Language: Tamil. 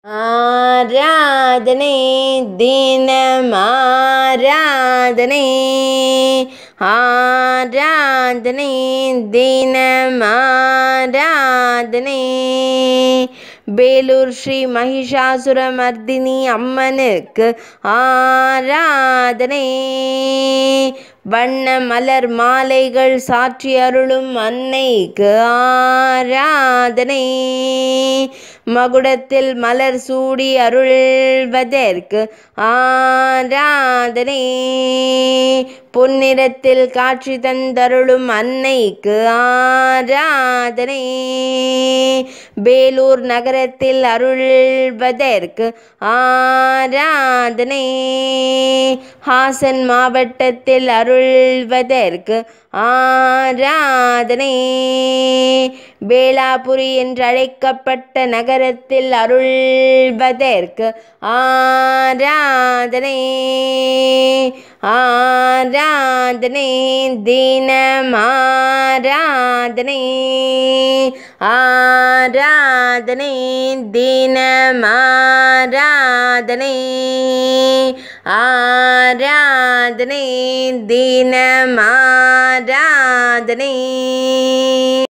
ஆராதனை தினம் ஆராதனை ஆராதனை தினம் ஆராதனை வேலூர் ஸ்ரீ மகிஷாசுரமர்தினி அம்மனுக்கு ஆராதனை வண்ண மலர் மாலைகள் சாற்றி அருளும் அன்னைக்கு ஆராதனை மகுடத்தில் மலர் சூடி அருள்வதற்கு ஆராதனை பொன்னிறத்தில் காட்சி தந்தருளும் அன்னைக்கு ஆராதனை வேலூர் நகரத்தில் அருள்வதற்கு ஆராதனை ஹாசன் மாவட்டத்தில் அருள்வதற்கு ஆராதனை வேளாபுரி என்றழைக்கப்பட்ட நகரத்தில் அருள்வதற்கு ஆராதனை ஆராதனை தினம் ஆராதனை ஆராதனை தினம் ஆராதனை ஆராதனை தினம் ஆராதனை